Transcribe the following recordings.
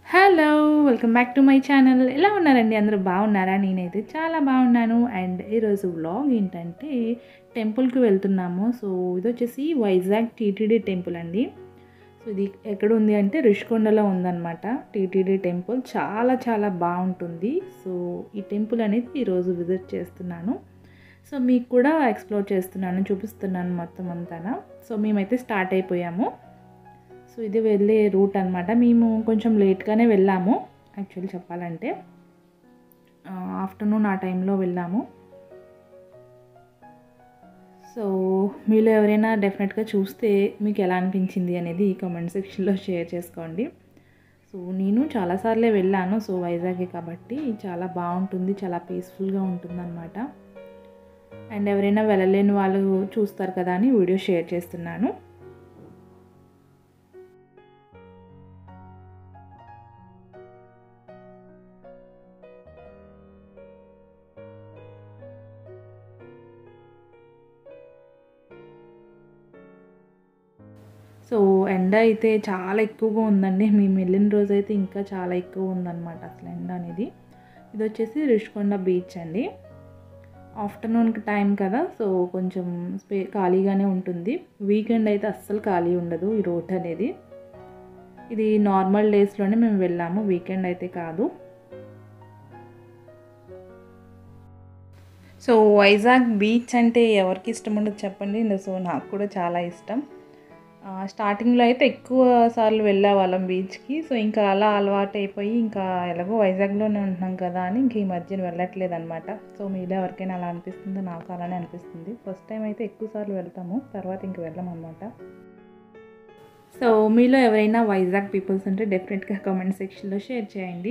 hello welcome back to my channel ఎలా ఉన్నారండి అందరూ బాగున్నారా నేనైతే చాలా బాగున్నాను అండ్ ఈరోజు వ్లాగ్ ఏంటంటే టెంపుల్కి వెళ్తున్నాము సో ఇది వచ్చేసి వైజాగ్ టీటీడీ టెంపుల్ అండి సో ఇది ఎక్కడ ఉంది అంటే రిషికొండలో ఉందన్నమాట టీటీడీ టెంపుల్ చాలా చాలా బాగుంటుంది సో ఈ టెంపుల్ అనేది ఈరోజు విజిట్ చేస్తున్నాను సో మీకు కూడా ఎక్స్ప్లోర్ చేస్తున్నాను చూపిస్తున్నాను మొత్తం అంతా సో మేమైతే స్టార్ట్ అయిపోయాము సో ఇది వెళ్ళే రూట్ అనమాట మేము కొంచెం లేట్గానే వెళ్ళాము యాక్చువల్లీ చెప్పాలంటే ఆఫ్టర్నూన్ ఆ టైంలో వెళ్ళాము సో మీలో ఎవరైనా డెఫినెట్గా చూస్తే మీకు ఎలా అనిపించింది అనేది కామెంట్ సెక్షన్లో షేర్ చేసుకోండి సో నేను చాలాసార్లే వెళ్ళాను సో వైజాగే కాబట్టి చాలా బాగుంటుంది చాలా పీస్ఫుల్గా ఉంటుందన్నమాట అండ్ ఎవరైనా వెళ్ళలేని వాళ్ళు చూస్తారు కదా అని వీడియో షేర్ చేస్తున్నాను సో ఎండ అయితే చాలా ఎక్కువగా ఉందండి మేము వెళ్ళిన రోజు అయితే ఇంకా చాలా ఎక్కువ ఉందన్నమాట అసలు ఎండ అనేది ఇది వచ్చేసి రిషికొండ బీచ్ అండి ఆఫ్టర్నూన్కి టైం కదా సో కొంచెం స్పే ఖాళీగానే ఉంటుంది వీకెండ్ అయితే అస్సలు ఖాళీ ఉండదు ఈ రోడ్ అనేది ఇది నార్మల్ డేస్లోనే మేము వెళ్ళాము వీకెండ్ అయితే కాదు సో వైజాగ్ బీచ్ అంటే ఎవరికి ఇష్టం ఉండదు చెప్పండి సో నాకు కూడా చాలా ఇష్టం స్టార్టింగ్లో అయితే ఎక్కువ సార్లు వెళ్ళే వాళ్ళం బీచ్కి సో ఇంకా అలా అలవాటు అయిపోయి ఇంకా ఎలాగో వైజాగ్లోనే ఉంటున్నాం కదా అని ఇంక ఈ మధ్యన వెళ్ళట్లేదు అనమాట సో మీలో ఎవరికైనా అలా అనిపిస్తుందో నాకు అలానే అనిపిస్తుంది ఫస్ట్ టైం అయితే ఎక్కువ సార్లు వెళ్తాము తర్వాత ఇంక వెళ్ళమన్నమాట సో మీలో ఎవరైనా వైజాగ్ పీపుల్స్ ఉంటే డెఫినెట్గా కామెంట్ సెక్షన్లో షేర్ చేయండి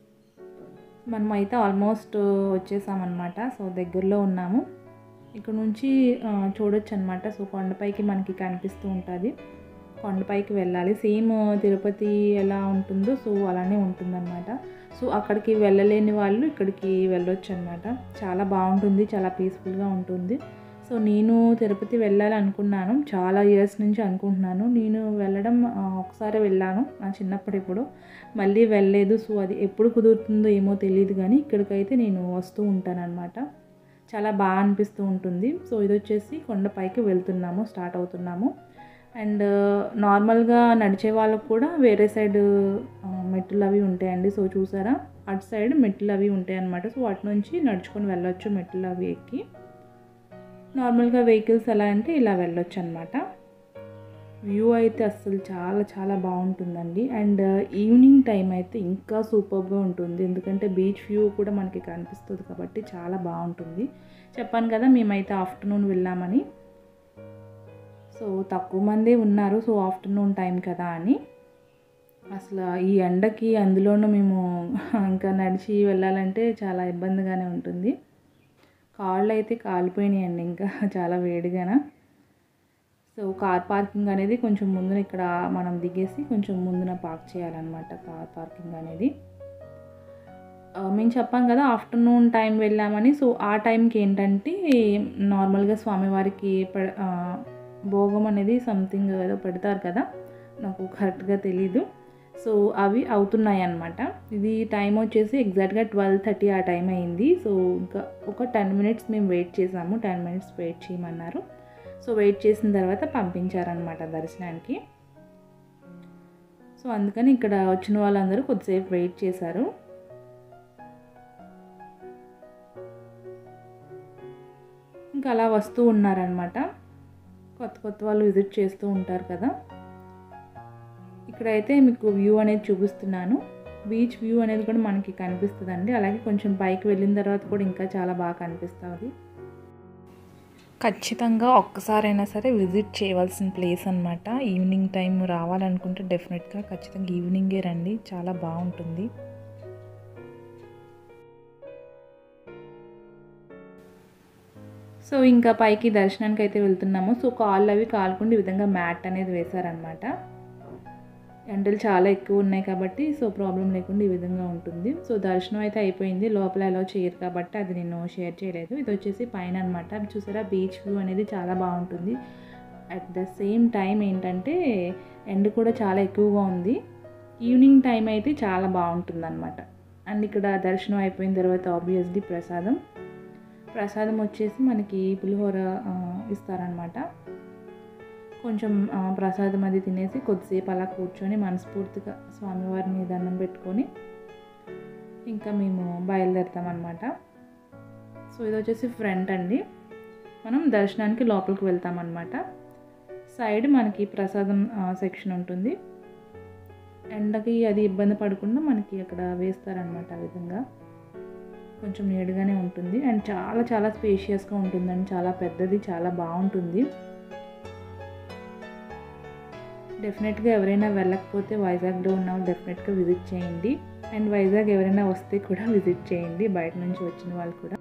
మనం అయితే ఆల్మోస్ట్ వచ్చేసామన్నమాట సో దగ్గరలో ఉన్నాము ఇక్కడ నుంచి చూడొచ్చు అనమాట సో కొండపైకి మనకి కనిపిస్తూ ఉంటుంది కొండపైకి వెళ్ళాలి సేమ్ తిరుపతి ఎలా ఉంటుందో సో అలానే ఉంటుందన్నమాట సో అక్కడికి వెళ్ళలేని వాళ్ళు ఇక్కడికి వెళ్ళొచ్చు అనమాట చాలా బాగుంటుంది చాలా పీస్ఫుల్గా ఉంటుంది సో నేను తిరుపతి వెళ్ళాలి అనుకున్నాను చాలా ఇయర్స్ నుంచి అనుకుంటున్నాను నేను వెళ్ళడం ఒకసారి వెళ్ళాను నా చిన్నప్పుడు ఇప్పుడు మళ్ళీ వెళ్ళలేదు సో అది ఎప్పుడు కుదురుతుందో ఏమో తెలియదు కానీ ఇక్కడికైతే నేను వస్తూ ఉంటాను అనమాట చాలా బాగా అనిపిస్తూ ఉంటుంది సో ఇది వచ్చేసి కొండపైకి వెళ్తున్నాము స్టార్ట్ అవుతున్నాము అండ్ నార్మల్గా నడిచే వాళ్ళకు కూడా వేరే సైడ్ మెట్లు అవి ఉంటాయండి సో చూసారా అటు సైడ్ మెట్లు అవి ఉంటాయి అన్నమాట సో వాటి నుంచి నడుచుకొని వెళ్ళొచ్చు మెట్లు అవి ఎక్కి నార్మల్గా వెహికల్స్ ఎలా అంటే ఇలా వెళ్ళొచ్చు అనమాట వ్యూ అయితే అస్సలు చాలా చాలా బాగుంటుందండి అండ్ ఈవినింగ్ టైం అయితే ఇంకా సూపర్గా ఉంటుంది ఎందుకంటే బీచ్ వ్యూ కూడా మనకి కనిపిస్తుంది కాబట్టి చాలా బాగుంటుంది చెప్పాను కదా మేమైతే ఆఫ్టర్నూన్ వెళ్ళామని సో తక్కువ మందే ఉన్నారు సో ఆఫ్టర్నూన్ టైం కదా అని అసలు ఈ ఎండకి అందులోనూ మేము ఇంకా నడిచి వెళ్ళాలంటే చాలా ఇబ్బందిగానే ఉంటుంది కాళ్ళు అయితే కాలిపోయినాయండి ఇంకా చాలా వేడిగానా సో కార్ పార్కింగ్ అనేది కొంచెం ముందున ఇక్కడ మనం దిగేసి కొంచెం ముందున పార్క్ చేయాలన్నమాట కార్ పార్కింగ్ అనేది మేము చెప్పాం కదా ఆఫ్టర్నూన్ టైం వెళ్ళామని సో ఆ టైంకి ఏంటంటే నార్మల్గా స్వామివారికి భోగం అనేది సంథింగ్ ఏదో పెడతారు కదా నాకు కరెక్ట్గా తెలీదు సో అవి అవుతున్నాయి అన్నమాట ఇది టైం వచ్చేసి ఎగ్జాక్ట్గా ట్వెల్వ్ థర్టీ ఆ టైం అయింది సో ఇంకా ఒక టెన్ మినిట్స్ మేము వెయిట్ చేసాము టెన్ మినిట్స్ వెయిట్ చేయమన్నారు సో వెయిట్ చేసిన తర్వాత పంపించారనమాట దర్శనానికి సో అందుకని ఇక్కడ వచ్చిన వాళ్ళందరూ కొద్దిసేపు వెయిట్ చేశారు ఇంకా అలా వస్తూ ఉన్నారనమాట కొత్త కొత్త వాళ్ళు విజిట్ చేస్తూ ఉంటారు కదా ఇక్కడైతే మీకు వ్యూ అనేది చూపిస్తున్నాను బీచ్ వ్యూ అనేది కూడా మనకి కనిపిస్తుందండి అలాగే కొంచెం పైకి వెళ్ళిన తర్వాత కూడా ఇంకా చాలా బాగా కనిపిస్తుంది ఖచ్చితంగా ఒక్కసారైనా సరే విజిట్ చేయవలసిన ప్లేస్ అనమాట ఈవినింగ్ టైం రావాలనుకుంటే డెఫినెట్గా ఖచ్చితంగా ఈవినింగే రండి చాలా బాగుంటుంది సో ఇంకా పైకి దర్శనానికి అయితే వెళ్తున్నాము సో కాళ్ళు అవి కాలుకుండా ఈ విధంగా మ్యాట్ అనేది వేశారనమాట ఎండలు చాలా ఎక్కువ ఉన్నాయి కాబట్టి సో ప్రాబ్లం లేకుండా ఈ విధంగా ఉంటుంది సో దర్శనం అయితే అయిపోయింది లోపల ఎలా చేయరు కాబట్టి అది నేను షేర్ చేయలేదు ఇది వచ్చేసి పైన అనమాట చూసారా బీచ్ వ్యూ అనేది చాలా బాగుంటుంది అట్ ద సేమ్ టైం ఏంటంటే ఎండ కూడా చాలా ఎక్కువగా ఉంది ఈవినింగ్ టైం అయితే చాలా బాగుంటుందన్నమాట అండ్ ఇక్కడ దర్శనం అయిపోయిన తర్వాత ఆబ్వియస్లీ ప్రసాదం ప్రసాదం వచ్చేసి మనకి పులిహోర ఆ, ఇస్తారనమాట కొంచెం ఆ, ప్రసాదం అది తినేసి కొద్దిసేపు అలా కూర్చొని మనస్ఫూర్తిగా స్వామివారిని దండం పెట్టుకొని ఇంకా మేము బయలుదేరుతాం అనమాట సో ఇది వచ్చేసి ఫ్రంట్ అండి మనం దర్శనానికి లోపలికి వెళ్తాం అనమాట సైడ్ మనకి ప్రసాదం సెక్షన్ ఉంటుంది ఎండకి అది ఇబ్బంది పడకుండా మనకి అక్కడ వేస్తారనమాట ఆ విధంగా కొంచెం నీడుగానే ఉంటుంది అండ్ చాలా చాలా స్పేషియస్గా ఉంటుందండి చాలా పెద్దది చాలా బాగుంటుంది డెఫినెట్గా ఎవరైనా వెళ్ళకపోతే వైజాగ్లో ఉన్న వాళ్ళు డెఫినెట్గా విజిట్ చేయండి అండ్ వైజాగ్ ఎవరైనా వస్తే కూడా విజిట్ చేయండి బయట నుంచి వచ్చిన వాళ్ళు కూడా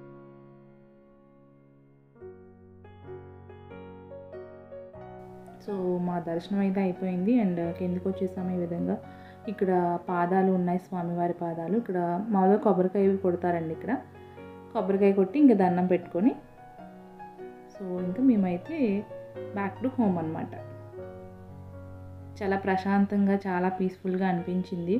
సో మా దర్శనం అయితే అయిపోయింది అండ్ కిందకి వచ్చేసాము ఈ విధంగా ఇక్కడ పాదాలు ఉన్నాయి స్వామివారి పాదాలు ఇక్కడ మామూలుగా కొబ్బరికాయ కొడతారండి ఇక్కడ కొబ్బరికాయ కొట్టి ఇంకా దండం పెట్టుకొని సో ఇంకా మేమైతే బ్యాక్ టు హోమ్ అనమాట చాలా ప్రశాంతంగా చాలా పీస్ఫుల్గా అనిపించింది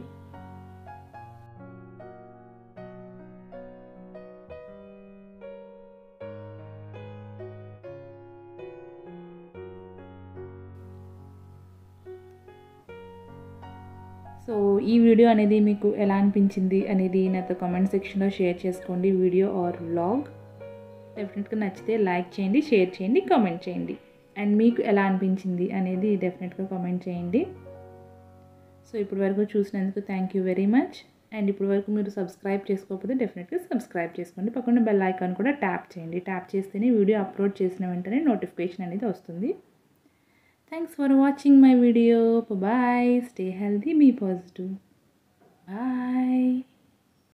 సో ఈ వీడియో అనేది మీకు ఎలా అనిపించింది అనేది నాతో కామెంట్ సెక్షన్లో షేర్ చేసుకోండి వీడియో ఆర్ వ్లాగ్ డెఫినెట్గా నచ్చితే లైక్ చేయండి షేర్ చేయండి కామెంట్ చేయండి అండ్ మీకు ఎలా అనిపించింది అనేది డెఫినెట్గా కామెంట్ చేయండి సో ఇప్పటి వరకు చూసినందుకు thank you very much and ఇప్పటి వరకు మీరు సబ్స్క్రైబ్ చేసుకోకపోతే డెఫినెట్గా సబ్స్క్రైబ్ చేసుకోండి పక్కన బెల్ ఐకాన్ కూడా ట్యాప్ చేయండి ట్యాప్ చేస్తేనే వీడియో అప్లోడ్ చేసిన వెంటనే నోటిఫికేషన్ అనేది వస్తుంది thanks for watching my video bye stay healthy మీ పాజిటివ్ బాయ్